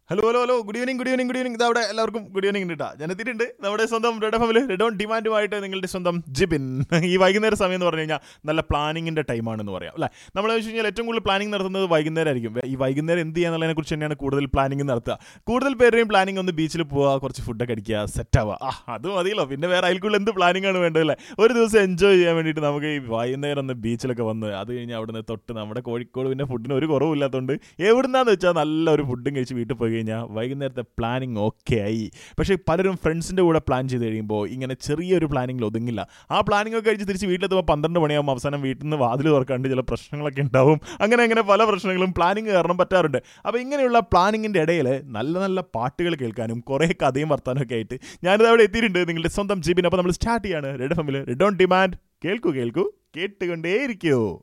hello hello hello good evening good evening good evening ഇതവിടെ എല്ലാവർക്കും good evening ഉണ്ട് കേട്ടോ ഞാൻ എത്തിയിട്ടുണ്ട് നമ്മുടെ സ്വന്തം റെഡ് എഫ് എമ്മിൽ റെഡ് ഓൺ ഡിമാൻഡുമായിട്ട് നിങ്ങളുടെ സ്വന്തം ജിബിൻ ഈ വൈകുന്നേര സമയം എന്ന് പറഞ്ഞു കഴിഞ്ഞാൽ നല്ല പ്ലാനിങ്ങിൻ്റെ ടൈമാണെന്ന് പറയാം അല്ലേ നമ്മൾ വെച്ച് കഴിഞ്ഞാൽ ഏറ്റവും കൂടുതൽ പ്ലാനിങ് നടത്തുന്നത് വൈകുന്നേരം ആയിരിക്കും ഈ വൈകുന്നേരം എന്ത് ചെയ്യാന്നുള്ളതിനെ കുറിച്ച് തന്നെയാണ് കൂടുതൽ പ്ലാനിങ് നടത്തുക കൂടുതൽ പേരുടെയും പ്ലാനിങ് ഒന്ന് ബീച്ചിൽ പോവുക കുറച്ച് ഫുഡൊക്കെ അടിക്കുക സെറ്റ് ആവുക ആ അത് മതിയല്ലോ പിന്നെ വേറെ അതിൽക്കുള്ള എന്ത് പ്ലാനിങ് ആണ് വേണ്ടത് അല്ലേ ഒരു ദിവസം എൻജോയ് ചെയ്യാൻ വേണ്ടിയിട്ട് നമുക്ക് ഈ വൈകുന്നേരം ഒന്ന് ബീച്ചിലൊക്കെ വന്ന് അത് കഴിഞ്ഞ് അവിടുന്ന് തൊട്ട് നമ്മുടെ കോഴിക്കോട് പിന്നെ ഫുഡിന് ഒരു കുറവില്ലാത്തതുകൊണ്ട് എവിടുന്നാന്ന് വെച്ചാൽ നല്ലൊരു ഫുഡും കഴിച്ച് വീട്ടിൽ പോയി കഴിഞ്ഞാൽ വൈകുന്നേരത്തെ പ്ലാനിങ് ഓക്കെ ആയി പക്ഷേ പലരും ഫ്രണ്ട്സിൻ്റെ കൂടെ പ്ലാൻ ചെയ്ത് കഴിയുമ്പോൾ ഇങ്ങനെ ചെറിയൊരു പ്ലാനിങ്ങിൽ ഒതുങ്ങില്ല ആ പ്ലാനിങ് ഒക്കെ കഴിച്ച് തിരിച്ച് വീട്ടിലെത്തുമ്പോൾ പന്ത്രണ്ട് മണിയാകുമ്പോൾ അവസാനം വീട്ടിൽ നിന്ന് വാതിൽ തുറക്കാണ്ട് ചില പ്രശ്നങ്ങളൊക്കെ ഉണ്ടാവും അങ്ങനെ അങ്ങനെ പല പ്രശ്നങ്ങളും പ്ലാനിങ് കാരണം പറ്റാറുണ്ട് അപ്പോൾ ഇങ്ങനെയുള്ള പ്ലാനിങ്ങിൻ്റെ ഇടയിൽ നല്ല നല്ല പാട്ടുകൾ കേൾക്കാനും കുറേ കഥയും വർത്താനും ഒക്കെ ആയിട്ട് ഞാനിത് അവിടെ എത്തിയിട്ടുണ്ട് നിങ്ങളുടെ സ്വന്തം ജിബിൻ അപ്പോൾ നമ്മൾ സ്റ്റാർട്ട് ചെയ്യാണ് റെഡ് ഫമിൽ റെഡ് ഓൺ ഡിമാൻഡ് കേൾക്കൂ കേൾക്കൂ കേട്ടുകൊണ്ടേയിരിക്കൂ